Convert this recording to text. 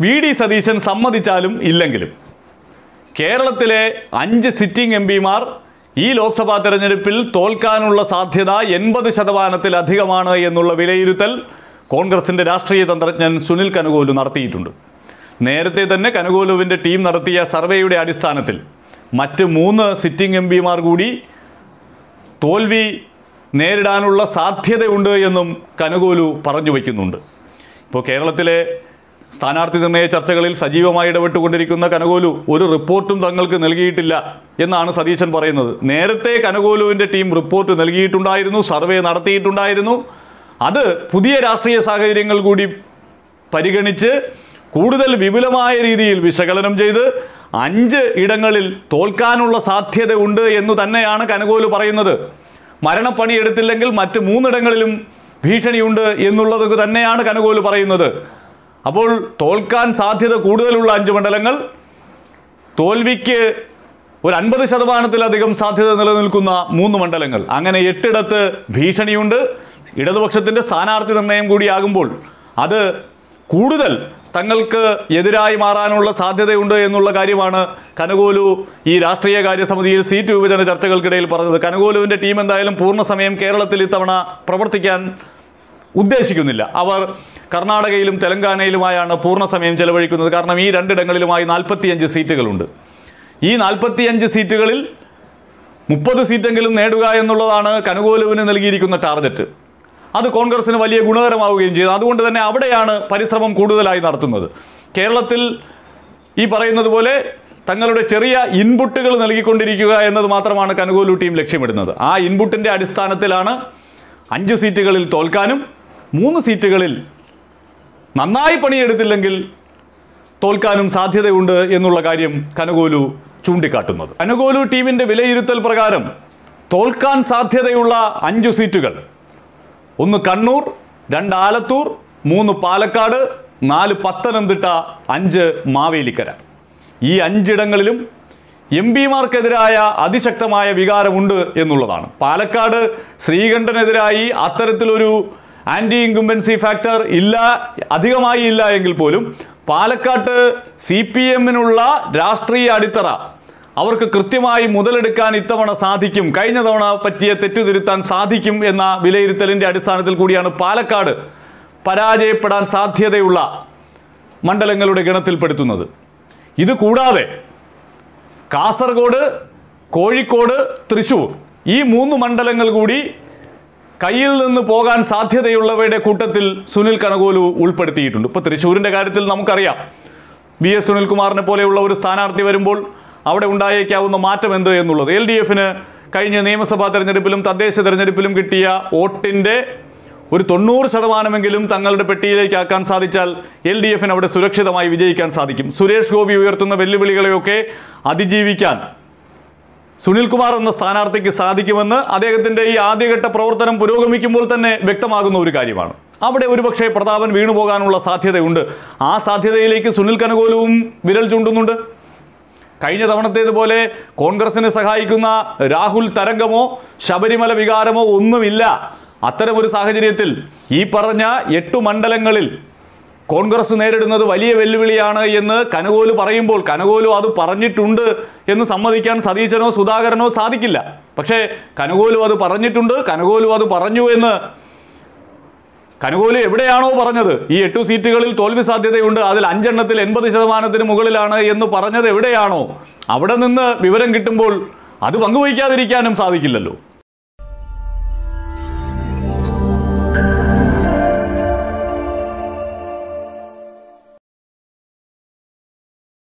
V D Satheesan സമ്മതിച്ചാലും ഇല്ലെങ്കിലും കേരളത്തിലെ അഞ്ച് സിറ്റിംഗ് എം പിമാർ ഈ ലോക്സഭാ തെരഞ്ഞെടുപ്പിൽ തോൽക്കാനുള്ള സാധ്യത എൺപത് ശതമാനത്തിലധികമാണ് എന്നുള്ള വിലയിരുത്തൽ കോൺഗ്രസിൻ്റെ രാഷ്ട്രീയ തന്ത്രജ്ഞൻ സുനിൽ കനുകോലു നടത്തിയിട്ടുണ്ട് നേരത്തെ തന്നെ കനുകോലുവിൻ്റെ ടീം നടത്തിയ സർവേയുടെ അടിസ്ഥാനത്തിൽ മറ്റ് മൂന്ന് സിറ്റിംഗ് എം പിമാർ കൂടി തോൽവി നേരിടാനുള്ള സാധ്യതയുണ്ട് എന്നും കനുകോലു പറഞ്ഞു വയ്ക്കുന്നുണ്ട് ഇപ്പോൾ കേരളത്തിലെ സ്ഥാനാർത്ഥി നിർണയ ചർച്ചകളിൽ സജീവമായി ഇടപെട്ടുകൊണ്ടിരിക്കുന്ന കനകോലു ഒരു റിപ്പോർട്ടും തങ്ങൾക്ക് നൽകിയിട്ടില്ല എന്നാണ് സതീശൻ പറയുന്നത് നേരത്തെ കനകോലുവിൻ്റെ ടീം റിപ്പോർട്ട് നൽകിയിട്ടുണ്ടായിരുന്നു സർവേ നടത്തിയിട്ടുണ്ടായിരുന്നു അത് പുതിയ രാഷ്ട്രീയ സാഹചര്യങ്ങൾ കൂടി പരിഗണിച്ച് കൂടുതൽ വിപുലമായ രീതിയിൽ വിശകലനം ചെയ്ത് അഞ്ച് ഇടങ്ങളിൽ തോൽക്കാനുള്ള സാധ്യത ഉണ്ട് എന്ന് തന്നെയാണ് കനകോലു പറയുന്നത് മരണപ്പണി എടുത്തില്ലെങ്കിൽ മറ്റ് മൂന്നിടങ്ങളിലും ഭീഷണിയുണ്ട് എന്നുള്ളത് തന്നെയാണ് കനകോലു പറയുന്നത് അപ്പോൾ തോൽക്കാൻ സാധ്യത കൂടുതലുള്ള അഞ്ച് മണ്ഡലങ്ങൾ തോൽവിക്ക് ഒരു അൻപത് ശതമാനത്തിലധികം സാധ്യത നിലനിൽക്കുന്ന മൂന്ന് മണ്ഡലങ്ങൾ അങ്ങനെ എട്ടിടത്ത് ഭീഷണിയുണ്ട് ഇടതുപക്ഷത്തിൻ്റെ സ്ഥാനാർത്ഥി നിർണയം കൂടിയാകുമ്പോൾ അത് കൂടുതൽ തങ്ങൾക്ക് എതിരായി മാറാനുള്ള സാധ്യതയുണ്ട് എന്നുള്ള കാര്യമാണ് കനകോലു ഈ രാഷ്ട്രീയ കാര്യസമിതിയിൽ സീറ്റ് വിഭജന ചർച്ചകൾക്കിടയിൽ പറഞ്ഞത് കനകോലുവിൻ്റെ ടീം എന്തായാലും പൂർണ്ണസമയം കേരളത്തിൽ ഇത്തവണ പ്രവർത്തിക്കാൻ ഉദ്ദേശിക്കുന്നില്ല അവർ കർണാടകയിലും തെലങ്കാനയിലുമായാണ് പൂർണ്ണസമയം ചെലവഴിക്കുന്നത് കാരണം ഈ രണ്ടിടങ്ങളിലുമായി നാൽപ്പത്തിയഞ്ച് സീറ്റുകളുണ്ട് ഈ നാൽപ്പത്തിയഞ്ച് സീറ്റുകളിൽ മുപ്പത് സീറ്റെങ്കിലും നേടുക എന്നുള്ളതാണ് കനുകോലുവിന് നൽകിയിരിക്കുന്ന ടാർഗറ്റ് അത് കോൺഗ്രസിന് വലിയ ഗുണകരമാവുകയും ചെയ്തു അതുകൊണ്ട് തന്നെ അവിടെയാണ് പരിശ്രമം കൂടുതലായി നടത്തുന്നത് കേരളത്തിൽ ഈ പറയുന്നത് പോലെ തങ്ങളുടെ ചെറിയ ഇൻപുട്ടുകൾ നൽകിക്കൊണ്ടിരിക്കുക എന്നത് മാത്രമാണ് കനുകോലു ടീം ലക്ഷ്യമിടുന്നത് ആ ഇൻപുട്ടിൻ്റെ അടിസ്ഥാനത്തിലാണ് അഞ്ച് സീറ്റുകളിൽ തോൽക്കാനും മൂന്ന് സീറ്റുകളിൽ നന്നായി പണിയെടുത്തില്ലെങ്കിൽ തോൽക്കാനും സാധ്യതയുണ്ട് എന്നുള്ള കാര്യം കനകോലു ചൂണ്ടിക്കാട്ടുന്നത് കനകോലു ടീമിൻ്റെ വിലയിരുത്തൽ പ്രകാരം തോൽക്കാൻ സാധ്യതയുള്ള അഞ്ചു സീറ്റുകൾ ഒന്ന് കണ്ണൂർ രണ്ട് ആലത്തൂർ മൂന്ന് പാലക്കാട് നാല് പത്തനംതിട്ട അഞ്ച് മാവേലിക്കര ഈ അഞ്ചിടങ്ങളിലും എം പിമാർക്കെതിരായ അതിശക്തമായ വികാരമുണ്ട് എന്നുള്ളതാണ് പാലക്കാട് ശ്രീകണ്ഠനെതിരായി അത്തരത്തിലൊരു ആൻറ്റി ഇൻകുംബൻസി ഫാക്ടർ ഇല്ല അധികമായി ഇല്ല എങ്കിൽ പോലും പാലക്കാട്ട് സി പി എമ്മിനുള്ള രാഷ്ട്രീയ അടിത്തറ അവർക്ക് കൃത്യമായി മുതലെടുക്കാൻ ഇത്തവണ സാധിക്കും കഴിഞ്ഞ തവണ പറ്റിയ തെറ്റുതിരുത്താൻ സാധിക്കും എന്ന വിലയിരുത്തലിൻ്റെ അടിസ്ഥാനത്തിൽ കൂടിയാണ് പാലക്കാട് പരാജയപ്പെടാൻ സാധ്യതയുള്ള മണ്ഡലങ്ങളുടെ ഗണത്തിൽപ്പെടുത്തുന്നത് ഇത് കൂടാതെ കാസർഗോഡ് കോഴിക്കോട് തൃശൂർ ഈ മൂന്ന് മണ്ഡലങ്ങൾ കൂടി കയ്യിൽ നിന്ന് പോകാൻ സാധ്യതയുള്ളവയുടെ കൂട്ടത്തിൽ സുനിൽ കനകോലു ഉൾപ്പെടുത്തിയിട്ടുണ്ട് ഇപ്പോൾ തൃശ്ശൂരിൻ്റെ കാര്യത്തിൽ നമുക്കറിയാം വി എസ് സുനിൽകുമാറിനെ പോലെയുള്ള ഒരു സ്ഥാനാർത്ഥി വരുമ്പോൾ അവിടെ ഉണ്ടായേക്കാവുന്ന മാറ്റം എന്ത് എന്നുള്ളത് എൽ ഡി എഫിന് കഴിഞ്ഞ നിയമസഭാ തെരഞ്ഞെടുപ്പിലും തദ്ദേശ തെരഞ്ഞെടുപ്പിലും കിട്ടിയ വോട്ടിൻ്റെ ഒരു തൊണ്ണൂറ് ശതമാനമെങ്കിലും തങ്ങളുടെ പെട്ടിയിലേക്ക് ആക്കാൻ സാധിച്ചാൽ എൽ ഡി എഫിന് അവിടെ സുരക്ഷിതമായി വിജയിക്കാൻ സാധിക്കും സുരേഷ് ഗോപി ഉയർത്തുന്ന വെല്ലുവിളികളെയൊക്കെ അതിജീവിക്കാൻ സുനിൽകുമാർ എന്ന സ്ഥാനാർത്ഥിക്ക് സാധിക്കുമെന്ന് അദ്ദേഹത്തിൻ്റെ ഈ ആദ്യഘട്ട പ്രവർത്തനം പുരോഗമിക്കുമ്പോൾ തന്നെ വ്യക്തമാകുന്ന ഒരു കാര്യമാണ് അവിടെ ഒരുപക്ഷെ പ്രതാപൻ വീണുപോകാനുള്ള സാധ്യതയുണ്ട് ആ സാധ്യതയിലേക്ക് സുനിൽ കനകോലുവും വിരൽ ചൂണ്ടുന്നുണ്ട് കഴിഞ്ഞ തവണത്തേതുപോലെ കോൺഗ്രസിനെ സഹായിക്കുന്ന രാഹുൽ തരംഗമോ ശബരിമല വികാരമോ ഒന്നുമില്ല അത്തരമൊരു സാഹചര്യത്തിൽ ഈ പറഞ്ഞ എട്ടു മണ്ഡലങ്ങളിൽ കോൺഗ്രസ് നേരിടുന്നത് വലിയ വെല്ലുവിളിയാണ് എന്ന് കനകോലു പറയുമ്പോൾ കനകോലു അത് പറഞ്ഞിട്ടുണ്ട് എന്ന് സമ്മതിക്കാൻ സതീശനോ സുധാകരനോ സാധിക്കില്ല പക്ഷേ കനകോലു അത് പറഞ്ഞിട്ടുണ്ട് കനകോലു അത് പറഞ്ഞു എന്ന് കനകോലു എവിടെയാണോ പറഞ്ഞത് ഈ എട്ടു സീറ്റുകളിൽ തോൽവി സാധ്യതയുണ്ട് അതിൽ അഞ്ചെണ്ണത്തിൽ എൺപത് ശതമാനത്തിന് മുകളിലാണ് എന്ന് പറഞ്ഞത് എവിടെയാണോ അവിടെ നിന്ന് വിവരം കിട്ടുമ്പോൾ അത് പങ്കുവയ്ക്കാതിരിക്കാനും സാധിക്കില്ലല്ലോ